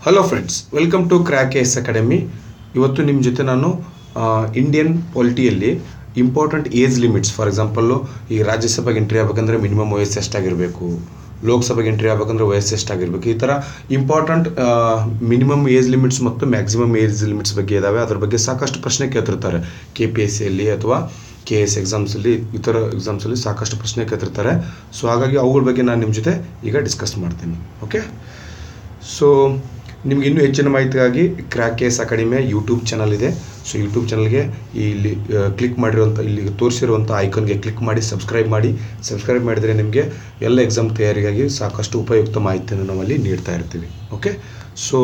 hello friends welcome to crack S academy ಇವತ್ತು ನಿಮ್ಮ ಜೊತೆ ನಾನು ಇಂಡಿಯನ್ ಪಾಲಿಟಿಯಲ್ಲಿ important age limits for example ಈ ರಾಜ್ಯಸಭೆಗೆ ಎಂಟ್ರಿ ಆಗಬೇಕಂದ್ರೆ ಮಿನಿಮಮ್ ವಯಸ್ಸು ಎಷ್ಟಾಗಿರಬೇಕು ಲೋಕಸಭೆಗೆ ಎಂಟ್ರಿ ಆಗಬೇಕಂದ್ರೆ ವಯಸ್ಸು ಎಷ್ಟಾಗಿರಬೇಕು ಈ ಥರ ಇಂಪಾರ್ಟೆಂಟ್ ಮಿನಿಮಮ್ ಏಜ್ ಲಿಮಿಟ್ಸ್ ಮತ್ತು ಮ್ಯಾಕ್ಸಿಮಮ್ ಏಜ್ ಲಿಮಿಟ್ಸ್ ಬಗ್ಗೆ ಇದ್ದಾವೆ ಅದ್ರ ಬಗ್ಗೆ ಸಾಕಷ್ಟು ಪ್ರಶ್ನೆ ಕೇಳ್ತಿರ್ತಾರೆ ಕೆ ಪಿ ಎಸ್ ಸಿಯಲ್ಲಿ ಅಥವಾ ಕೆ ಎಸ್ ಎಕ್ಸಾಮ್ಸಲ್ಲಿ ಇತರ ಎಕ್ಸಾಮ್ಸಲ್ಲಿ ಸಾಕಷ್ಟು ಪ್ರಶ್ನೆ ಕೇಳ್ತಿರ್ತಾರೆ ಸೊ ಹಾಗಾಗಿ ಅವುಗಳ ಬಗ್ಗೆ ನಾನು ನಿಮ್ಮ ಜೊತೆ ಈಗ ಡಿಸ್ಕಸ್ ಮಾಡ್ತೀನಿ ಓಕೆ ಸೊ ನಿಮ್ಗೆ ಇನ್ನೂ ಹೆಚ್ಚಿನ ಮಾಹಿತಿಗಾಗಿ ಕ್ರ್ಯಾಕ್ ಕೇಸ್ ಅಕಾಡೆಮಿಯ ಯೂಟ್ಯೂಬ್ ಚಾನಲ್ ಇದೆ ಸೊ ಯೂಟ್ಯೂಬ್ ಚಾನಲ್ಗೆ ಇಲ್ಲಿ ಕ್ಲಿಕ್ ಮಾಡಿರುವಂಥ ಇಲ್ಲಿ ತೋರಿಸಿರುವಂಥ ಐಕನ್ಗೆ ಕ್ಲಿಕ್ ಮಾಡಿ ಸಬ್ಸ್ಕ್ರೈಬ್ ಮಾಡಿ ಸಬ್ಸ್ಕ್ರೈಬ್ ಮಾಡಿದರೆ ನಿಮಗೆ ಎಲ್ಲ ಎಕ್ಸಾಮ್ ತಯಾರಿಗಾಗಿ ಸಾಕಷ್ಟು ಉಪಯುಕ್ತ ಮಾಹಿತಿಯನ್ನು ನಾವಲ್ಲಿ ನೀಡ್ತಾ ಇರ್ತೀವಿ ಓಕೆ ಸೊ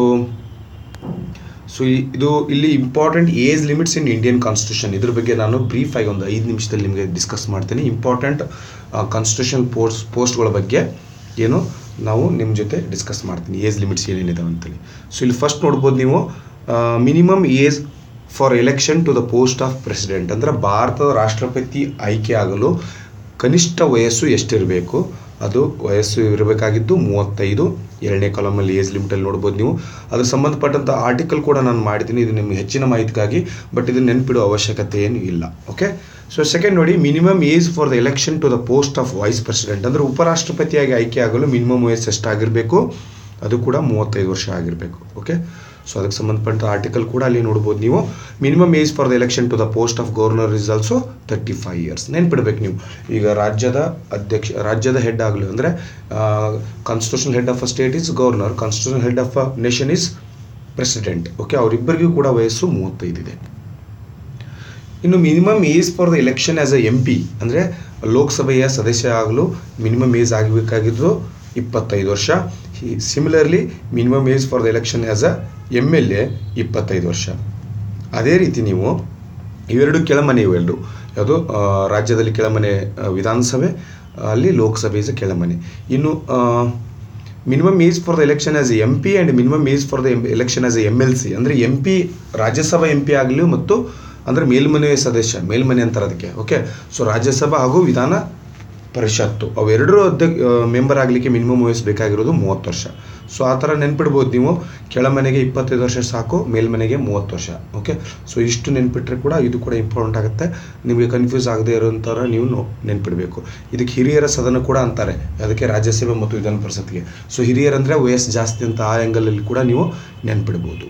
ಸೊ ಇದು ಇಲ್ಲಿ important age limits in Indian constitution ಇದ್ರ ಬಗ್ಗೆ ನಾನು ಬ್ರೀಫ್ ಆಗಿ ಒಂದು ಐದು ನಿಮಿಷದಲ್ಲಿ ನಿಮಗೆ ಡಿಸ್ಕಸ್ ಮಾಡ್ತೀನಿ ಇಂಪಾರ್ಟೆಂಟ್ ಕಾನ್ಸ್ಟಿಟ್ಯೂಷನ್ ಪೋಸ್ಟ್ ಪೋಸ್ಟ್ಗಳ ಬಗ್ಗೆ ಏನು ನಾವು ನಿಮ್ಮ ಜೊತೆ ಡಿಸ್ಕಸ್ ಮಾಡ್ತೀನಿ ಏಜ್ ಲಿಮಿಟ್ಸ್ ಏನೇನಿದಾವೆ ಅಂತೇಳಿ ಸೊ ಇಲ್ಲಿ ಫಸ್ಟ್ ನೋಡ್ಬೋದು ನೀವು minimum age for election to the post of president ಅಂದರೆ ಭಾರತದ ರಾಷ್ಟ್ರಪತಿ ಆಯ್ಕೆ ಆಗಲು ಕನಿಷ್ಠ ವಯಸ್ಸು ಎಷ್ಟಿರಬೇಕು ಅದು ವಯಸ್ಸು ಇರಬೇಕಾಗಿದ್ದು ಮೂವತ್ತೈದು ಎರಡನೇ ಕಾಲಮಲ್ಲಿ ಏಜ್ ಲಿಮಿಟಲ್ಲಿ ನೋಡ್ಬೋದು ನೀವು ಅದ್ರ ಸಂಬಂಧಪಟ್ಟಂಥ ಆರ್ಟಿಕಲ್ ಕೂಡ ನಾನು ಮಾಡಿದ್ದೀನಿ ಇದು ನಿಮಗೆ ಹೆಚ್ಚಿನ ಮಾಹಿತಿಗಾಗಿ ಬಟ್ ಇದು ನೆನಪಿಡೋ ಅವಶ್ಯಕತೆ ಏನು ಇಲ್ಲ ಓಕೆ ಸೊ ಸೆಕೆಂಡ್ ನೋಡಿ minimum age for the election to the post of vice president ಅಂದರೆ ಉಪರಾಷ್ಟ್ರಪತಿಯಾಗಿ ಆಯ್ಕೆ ಆಗಲು ಮಿನಿಮಮ್ ವಯಸ್ಸು ಎಷ್ಟಾಗಿರಬೇಕು ಅದು ಕೂಡ ಮೂವತ್ತೈದು ವರ್ಷ ಆಗಿರಬೇಕು ಓಕೆ ಸೊ ಅದಕ್ಕೆ ಸಂಬಂಧಪಟ್ಟ ಆರ್ಟಿಕಲ್ ಕೂಡ ಅಲ್ಲಿ ನೋಡ್ಬೋದು ನೀವು minimum age for the election to the post of governor is also thirty five years ನೆನ್ಪಿಡ್ಬೇಕು ನೀವು ಈಗ ರಾಜ್ಯದ ಅಧ್ಯಕ್ಷ ರಾಜ್ಯದ ಹೆಡ್ ಆಗಲಿ ಅಂದರೆ constitution head of a state is governor constitution head of a nation is president okay ಅವರಿಬ್ಬರಿಗೂ ಕೂಡ ವಯಸ್ಸು ಮೂವತ್ತೈದಿದೆ ಇನ್ನು minimum age for the election as a M P ಅಂದರೆ ಲೋಕಸಭೆಯ ಸದಸ್ಯ ಆಗಲು ಮಿನಿಮಮ್ ಏಜ್ ಆಗಬೇಕಾಗಿದ್ದು ಇಪ್ಪತ್ತೈದು ವರ್ಷ similarly minimum age for the election as a M L A ಇಪ್ಪತ್ತೈದು ವರ್ಷ ಅದೇ ರೀತಿ ನೀವು ಇವೆರಡು ಕೆಳಮನೆ ಇವೆರಡು ಯಾವುದು ರಾಜ್ಯದಲ್ಲಿ ಕೆಳಮನೆ ಆ, ವಿಧಾನಸಭೆ ಅಲ್ಲಿ ಲೋಕಸಭೆ ಇಸ್ ಕೆಳಮನೆ ಇನ್ನು minimum age for the election as M P and minimum age for the election as M L C ಅಂದರೆ ಎಂ ಪಿ ರಾಜ್ಯಸಭಾ ಎಂ ಪಿ ಆಗಲಿ ಮತ್ತು ಅಂದರೆ ಮೇಲ್ಮನೆ ಸದಸ್ಯ ಮೇಲ್ಮನೆ ಅಂತಾರೆ ಅದಕ್ಕೆ ಓಕೆ ಸೊ ರಾಜ್ಯಸಭಾ ಹಾಗೂ ವಿಧಾನ ಪರಿಷತ್ತು ಅವೆರಡರೂ ಅಧ್ಯ ಮೆಂಬರ್ ಆಗಲಿಕ್ಕೆ ಮಿನಿಮಮ್ ವಯಸ್ಸು ಬೇಕಾಗಿರೋದು ಮೂವತ್ತು ವರ್ಷ ಸೊ ಆ ಥರ ನೆನ್ಪಿಡ್ಬೋದು ನೀವು ಕೆಳಮನೆಗೆ ಇಪ್ಪತ್ತೈದು ವರ್ಷ ಸಾಕು ಮೇಲ್ಮನೆಗೆ ಮೂವತ್ತು ವರ್ಷ ಓಕೆ ಸೊ ಇಷ್ಟು ನೆನ್ಪಿಟ್ರೆ ಕೂಡ ಇದು ಕೂಡ ಇಂಪಾರ್ಟೆಂಟ್ ಆಗುತ್ತೆ ನಿಮಗೆ ಕನ್ಫ್ಯೂಸ್ ಆಗದೆ ಇರೋಂಥರ ನೀವು ನೋ- ನೆನ್ಪಿಡಬೇಕು ಇದಕ್ಕೆ ಹಿರಿಯರ ಸದನ ಕೂಡ ಅಂತಾರೆ ಅದಕ್ಕೆ ರಾಜ್ಯಸಭೆ ಮತ್ತು ವಿಧಾನ ಪರಿಷತ್ಗೆ ಸೊ ಹಿರಿಯರಂದರೆ ವಯಸ್ಸು ಜಾಸ್ತಿ ಅಂತ ಆ ಆ್ಯಂಗಲಲ್ಲಿ ಕೂಡ ನೀವು ನೆನ್ಪಿಡ್ಬೋದು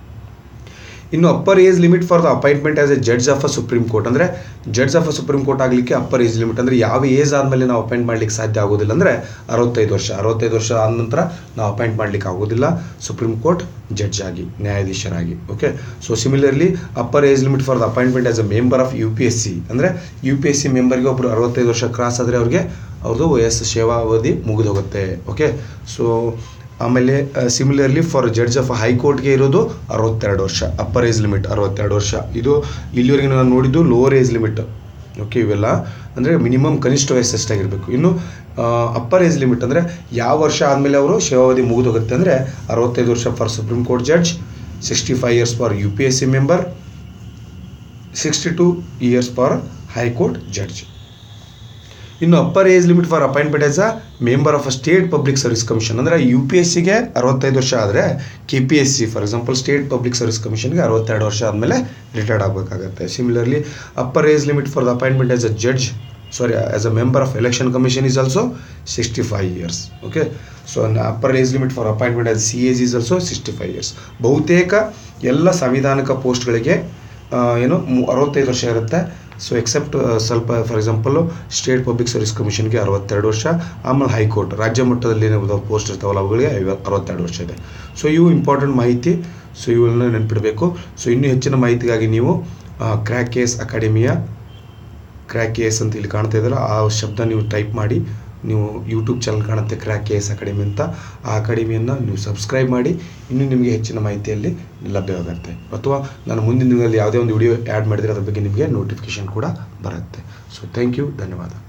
ಇನ್ನು upper age limit for the appointment as a judge of a supreme court ಅಂದರೆ judge of a supreme court ಆಗಲಿಕ್ಕೆ ಅಪ್ಪರ್ ಏಜ್ ಲಿಮಿಟ್ ಅಂದರೆ ಯಾವ ಏಜ್ ಆದಮೇಲೆ ನಾವು ಅಪಾಯಿಂಟ್ ಮಾಡಲಿಕ್ಕೆ ಸಾಧ್ಯ ಆಗೋದಿಲ್ಲ ಅಂದರೆ ಅರವತ್ತೈದು ವರ್ಷ ಅರವತ್ತೈದು ವರ್ಷ ಆದ ನಂತರ ನಾವು ಅಪಾಯಿಂಟ್ ಮಾಡಲಿಕ್ಕೆ ಆಗೋದಿಲ್ಲ ಸುಪ್ರೀಂ ಕೋರ್ಟ್ ಜಡ್ಜ್ ಆಗಿ ನ್ಯಾಯಾಧೀಶರಾಗಿ okay so similarly upper age limit for the appointment as a member of U P S C ಅಂದರೆ ಯು ಪಿ ಎಸ್ ಸಿ ಮೆಂಬರ್ಗೆ ಒಬ್ಬರು ಅರವತ್ತೈದು ವರ್ಷ ಕ್ರಾಸ್ ಆದರೆ ಅವ್ರಿಗೆ ಅವ್ರದ್ದು ವಯಸ್ಸು ಸೇವಾವಧಿ ಮುಗಿದು ಹೋಗುತ್ತೆ ಓಕೆ ಸೊ ಆಮೇಲೆ ಸಿಮಿಲರ್ಲಿ ಫಾರ್ ಜಡ್ಜ್ ಆಫ್ ಹೈಕೋರ್ಟ್ಗೆ ಇರೋದು ಅರವತ್ತೆರಡು ವರ್ಷ ಅಪ್ಪರ್ ಏಜ್ ಲಿಮಿಟ್ ಅರವತ್ತೆರಡು ವರ್ಷ ಇದು ಇಲ್ಲಿವರೆಗೆ ನಾನು ನೋಡಿದ್ದು ಲೋವರ್ ಏಜ್ ಲಿಮಿಟ್ ಓಕೆ ಇವೆಲ್ಲ ಅಂದರೆ ಮಿನಿಮಮ್ ಕನಿಷ್ಠ ವಯಸ್ಸು ಎಷ್ಟಾಗಿರಬೇಕು ಇನ್ನು ಅಪ್ಪರ್ ಏಜ್ ಲಿಮಿಟ್ ಅಂದರೆ ಯಾವ ವರ್ಷ ಆದಮೇಲೆ ಅವರು ಸೇವಾವಧಿ ಮುಗಿದೋಗುತ್ತೆ ಅಂದರೆ ಅರವತ್ತೈದು ವರ್ಷ for supreme court judge sixty five years for U P S C member sixty two years for high court judge ಇನ್ನು upper age limit for appointment as a member of a state public service commission ಅಂದರೆ U P S ಸಿಗೆ ಅರವತ್ತೈದು ವರ್ಷ ಆದರೆ K P S C for example state public service ಕಮಿಷನ್ಗೆ ಅರವತ್ತೆರಡು ವರ್ಷ ಆದಮೇಲೆ ರಿಟೈರ್ಡ್ ಆಗಬೇಕಾಗತ್ತೆ similarly upper age limit for the appointment as a judge sorry as a member of election commission is also sixty five years okay so upper age limit for appointment as C S is also sixty five years ಬಹುತೇಕ ಎಲ್ಲ ಸಂವಿಧಾನಿಕ ಪೋಸ್ಟ್ಗಳಿಗೆ ಆ, ಏನು ಮು- ಅರವತ್ತೈದು ವರ್ಷ ಇರುತ್ತೆ so except ಸ್ವಲ್ಪ for example state public service ಕಮಿಷನ್ಗೆ ಅರವತ್ತೆರಡು ವರ್ಷ ಆಮೇಲೆ ಹೈಕೋರ್ಟ್ ರಾಜ್ಯ ಮಟ್ಟದಲ್ಲಿ ಏನಾದ್ರು ಪೋಸ್ಟ್ ಇರ್ತಾವಲ್ಲ ಅವುಗಳಿಗೆ ಐವತ್ತು ಅರವತ್ತೆರಡು ವರ್ಷ ಇದೆ ಸೊ ಇವು ಇಂಪಾರ್ಟೆಂಟ್ ಮಾಹಿತಿ ಸೊ ಇವುಗಳನ್ನ ನೆನ್ಪಿಡಬೇಕು ಸೊ ಇನ್ನೂ ಹೆಚ್ಚಿನ ಮಾಹಿತಿಗಾಗಿ ನೀವು ಕ್ರ್ಯಾಕ್ ಕೇಸ್ ಅಕಾಡೆಮಿಯ ಕ್ರ್ಯಾಕ್ ಕೆ ಎಸ್ ಅಂತ ಇಲ್ಲಿ ಕಾಣ್ತಾ ಇದ್ದಾರೆ ಆ ಶಬ್ದ ನೀವು ಟೈಪ್ ಮಾಡಿ ನೀವು ಯೂಟ್ಯೂಬ್ ಚಾನಲ್ ಕಾಣುತ್ತೆ ಕ್ರ್ಯಾಕ್ ಕೆ ಎಸ್ ಅಕಾಡೆಮಿ ಅಂತ ಆ ಅಕಾಡೆಮಿಯನ್ನು ನೀವು ಸಬ್ಸ್ಕ್ರೈಬ್ ಮಾಡಿ ಇನ್ನೂ ನಿಮಗೆ ಹೆಚ್ಚಿನ ಮಾಹಿತಿಯಲ್ಲಿ ಲಭ್ಯವಾಗುತ್ತೆ ಅಥವಾ ನಾನು ಮುಂದಿನ ದಿನದಲ್ಲಿ ಯಾವುದೇ ಒಂದು ವಿಡಿಯೋ ಆ್ಯಡ್ ಮಾಡಿದರೆ ಅದ್ರ ಬಗ್ಗೆ ನಿಮಗೆ ನೋಟಿಫಿಕೇಶನ್ ಕೂಡ ಬರುತ್ತೆ ಸೊ ಥ್ಯಾಂಕ್ ಯು ಧನ್ಯವಾದ